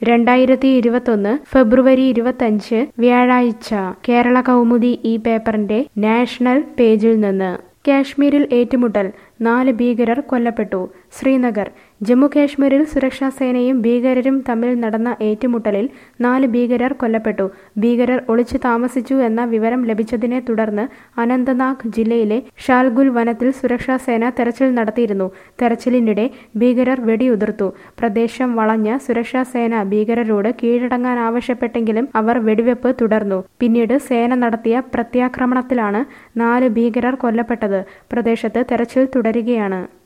രണ്ടായിരത്തി ഇരുപത്തൊന്ന് ഫെബ്രുവരി ഇരുപത്തഞ്ച് വ്യാഴാഴ്ച കേരള കൗമുദി ഈ പേപ്പറിന്റെ നാഷണൽ പേജിൽ നിന്ന് കാശ്മീരിൽ ഏറ്റുമുട്ടൽ നാല് ഭീകരർ കൊല്ലപ്പെട്ടു ശ്രീനഗർ ജമ്മു കാശ്മീരിൽ സുരക്ഷാ സേനയും ഭീകരരും തമ്മിൽ നടന്ന ഏറ്റുമുട്ടലിൽ നാല് ഭീകരർ കൊല്ലപ്പെട്ടു ഭീകരർ ഒളിച്ചു താമസിച്ചു എന്ന വിവരം ലഭിച്ചതിനെ തുടർന്ന് അനന്തനാഗ് ജില്ലയിലെ ഷാൽഗുൽ വനത്തിൽ സുരക്ഷാ സേന തെരച്ചിൽ നടത്തിയിരുന്നു തെരച്ചിലിനിടെ ഭീകരർ വെടിയുതിർത്തു പ്രദേശം വളഞ്ഞ സുരക്ഷാ സേന ഭീകരരോട് കീഴടങ്ങാൻ ആവശ്യപ്പെട്ടെങ്കിലും അവർ വെടിവെപ്പ് തുടർന്നു പിന്നീട് സേന നടത്തിയ പ്രത്യാക്രമണത്തിലാണ് നാല് ഭീകരർ കൊല്ലപ്പെട്ടത് പ്രദേശത്ത് തെരച്ചിൽ തുടരുകയാണ്